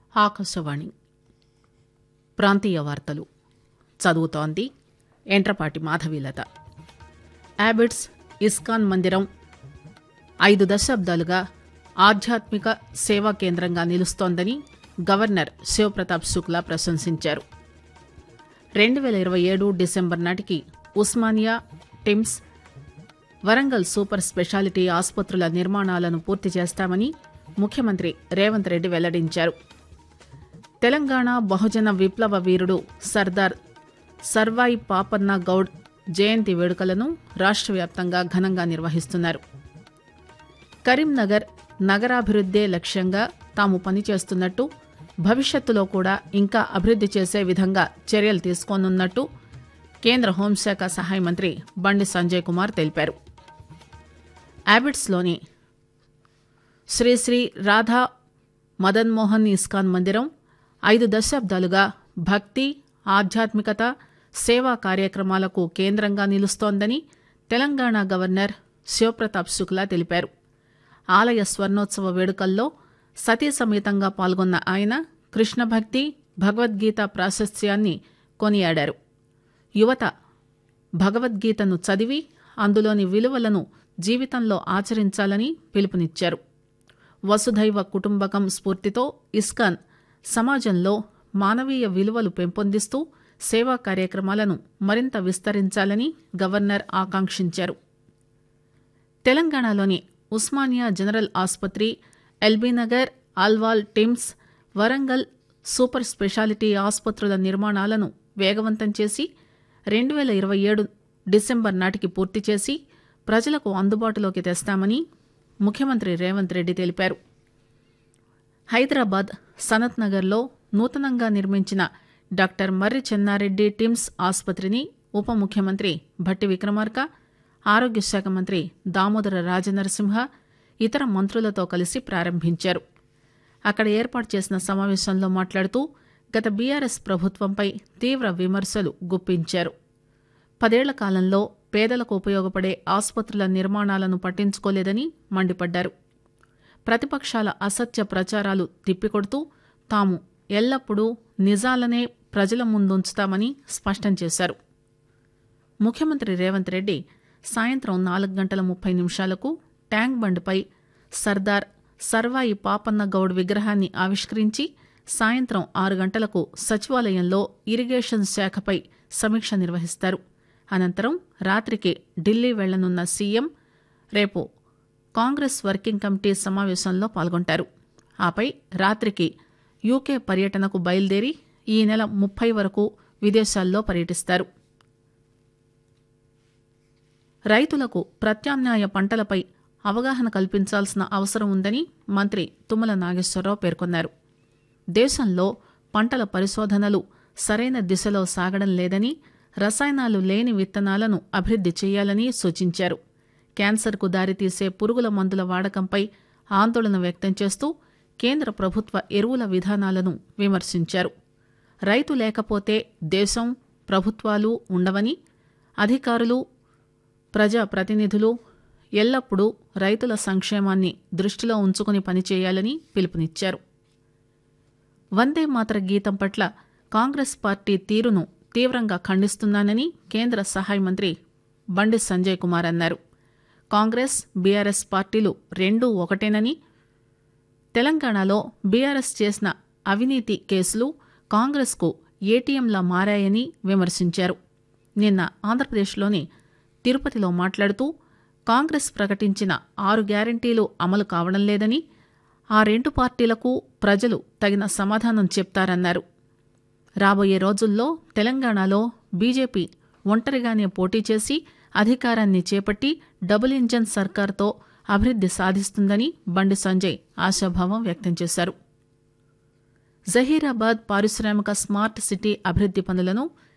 ఆకాశవాణి ప్రాంతీయ వార్తలు చదువుతోంది ఎంట్రపాటి మాధవీలత యాబిడ్స్ ఇస్కాన్ మందిరం ఐదు దశాబ్దాలుగా ఆధ్యాత్మిక సేవా కేంద్రంగా నిలుస్తోందని గవర్నర్ శివప్రతాప్ శుక్లా ప్రశంసించారు రెండు పేల ఇరవై ఏడు డిసెంబర్ నాటికి Osmania TIMS Warangal super speciality ఆసుపత్రుల నిర్మాణాలను పూర్తి చేస్తామని ముఖ్యమంత్రి రేవంత్ రెడ్డి వెల్లడించారు తెలంగాణ బహుజన విప్లవ వీరుడు సర్దార్ సర్వాయి పాపన్న గౌడ్ జయంతి వేడుకలను రాష్ట్ర వ్యాప్తంగా ఘనంగా నిర్వహిస్తున్నారు కరీంనగర్ నగరాభివృద్దే లక్ష్యంగా తాము పనిచేస్తున్నట్టు భవిష్యత్తులో కూడా ఇంకా అభివృద్ది చేసే విధంగా చర్యలు తీసుకోనున్నట్టు కేంద్ర హోంశాఖ సహాయ మంత్రి బండి సంజయ్ కుమార్ తెలిపారు యాబిడ్స్లోని శ్రీ శ్రీ రాధా మదన్ మోహన్ ఇస్కాన్ మందిరం ఐదు దశాబ్దాలుగా భక్తి ఆధ్యాత్మికత సేవా కార్యక్రమాలకు కేంద్రంగా నిలుస్తోందని తెలంగాణ గవర్నర్ శివప్రతాప్ శుక్లా తెలిపారు ఆలయ స్వర్ణోత్సవ వేడుకల్లో సతీ సమేతంగా పాల్గొన్న ఆయన కృష్ణ భక్తి భగవద్గీత ప్రాశస్త్యాన్ని కొనియాడారు యువత భగవద్గీతను చదివి అందులోని విలువలను జీవితంలో ఆచరించాలని పిలుపునిచ్చారు వసుధైవ కుటుంబకం స్ఫూర్తితో ఇస్కాన్ సమాజంలో మానవీయ విలువలు పెంపొందిస్తూ సేవా కార్యక్రమాలను మరింత విస్తరించాలని గవర్నర్ ఆకాంక్షించారు తెలంగాణలోని ఉస్మానియా జనరల్ ఆసుపత్రి ఎల్బీనగర్ అల్వాల్ టిమ్స్ వరంగల్ సూపర్ స్పెషాలిటీ ఆసుపత్రుల నిర్మాణాలను వేగవంతం చేసి రెండు వేల ఇరవై ఏడు డిసెంబర్ నాటికి పూర్తి చేసి ప్రజలకు అందుబాటులోకి తెస్తామని ముఖ్యమంత్రి రేవంత్ రెడ్డి తెలిపారు హైదరాబాద్ సనత్ నగర్లో నూతనంగా నిర్మించిన డాక్టర్ మర్రి చెన్నారెడ్డి టిమ్స్ ఆసుపత్రిని ఉప ముఖ్యమంత్రి భట్టి విక్రమార్క ఆరోగ్య శాఖ మంత్రి దామోదర రాజనరసింహ ఇతర మంత్రులతో కలిసి ప్రారంభించారు అక్కడ ఏర్పాటు చేసిన సమావేశంలో మాట్లాడుతూ గత బీఆర్ఎస్ ప్రభుత్వంపై తీవ్ర విమర్శలు గుప్పించారు పదేళ్ల కాలంలో పేదలకు ఉపయోగపడే ఆసుపత్రుల నిర్మాణాలను పట్టించుకోలేదని మండిపడ్డారు ప్రతిపక్షాల అసత్య ప్రచారాలు తిప్పికొడుతూ తాము ఎల్లప్పుడూ నిజాలనే ప్రజల ముందుంచుతామని స్పష్టం చేశారు ముఖ్యమంత్రి రేవంత్ రెడ్డి సాయంత్రం నాలుగు గంటల ముప్పై నిమిషాలకు ట్యాంక్ బండ్పై సర్దార్ సర్వాయి పాపన్న గౌడ్ విగ్రహాన్ని ఆవిష్కరించి సాయంత్రం ఆరు గంటలకు సచివాలయంలో ఇరిగేషన్ శాఖపై సమీక్ష నిర్వహిస్తారు అనంతరం రాత్రికి ఢిల్లీ వెళ్లనున్న సీఎం రేపు కాంగ్రెస్ వర్కింగ్ కమిటీ సమావేశంలో పాల్గొంటారు ఆపై రాత్రికి యూకే పర్యటనకు బయలుదేరి ఈ నెల ముప్పై వరకు విదేశాల్లో పర్యటిస్తారు రైతులకు ప్రత్యామ్నాయ పంటలపై అవగాహన కల్పించాల్సిన అవసరం ఉందని మంత్రి తుమ్మల నాగేశ్వరరావు పేర్కొన్నారు దేశంలో పంటల పరిశోధనలు సరైన దిశలో సాగడం లేదని రసాయనాలు లేని విత్తనాలను అభివృద్ది చేయాలని సూచించారు క్యాన్సర్కు దారితీసే పురుగుల మందుల వాడకంపై ఆందోళన వ్యక్తం చేస్తూ కేంద్ర ప్రభుత్వ ఎరువుల విధానాలను విమర్శించారు రైతు లేకపోతే దేశం ప్రభుత్వాలు ఉండవని అధికారులు ప్రజా ప్రతినిధులు ఎల్లప్పుడూ రైతుల సంక్షేమాన్ని దృష్టిలో ఉంచుకుని పనిచేయాలని పిలుపునిచ్చారు వందే మాతర గీతం పట్ల కాంగ్రెస్ పార్టీ తీరును తీవ్రంగా ఖండిస్తున్నానని కేంద్ర సహాయ మంత్రి బండి సంజయ్ కుమార్ అన్నారు కాంగ్రెస్ బీఆర్ఎస్ పార్టీలు రెండూ ఒకటేనని తెలంగాణలో బీఆర్ఎస్ చేసిన అవినీతి కేసులు కాంగ్రెస్కు ఏటీఎంలా మారాయని విమర్శించారు నిన్న ఆంధ్రప్రదేశ్లోని తిరుపతిలో మాట్లాడుతూ కాంగ్రెస్ ప్రకటించిన ఆరు గ్యారంటీలు అమలు కావడం లేదని ఆ రెండు పార్టీలకు ప్రజలు తగిన సమాధానం చెప్తారన్నారు రాబోయే రోజుల్లో తెలంగాణలో బీజేపీ ఒంటరిగానే పోటీ చేసి అధికారాన్ని చేపట్టి డబుల్ ఇంజన్ సర్కార్తో అభివృద్ది సాధిస్తుందని బండి సంజయ్ ఆశాభావం వ్యక్తం చేశారు జహీరాబాద్ పారిశ్రామిక స్మార్ట్ సిటీ అభివృద్ది పనులను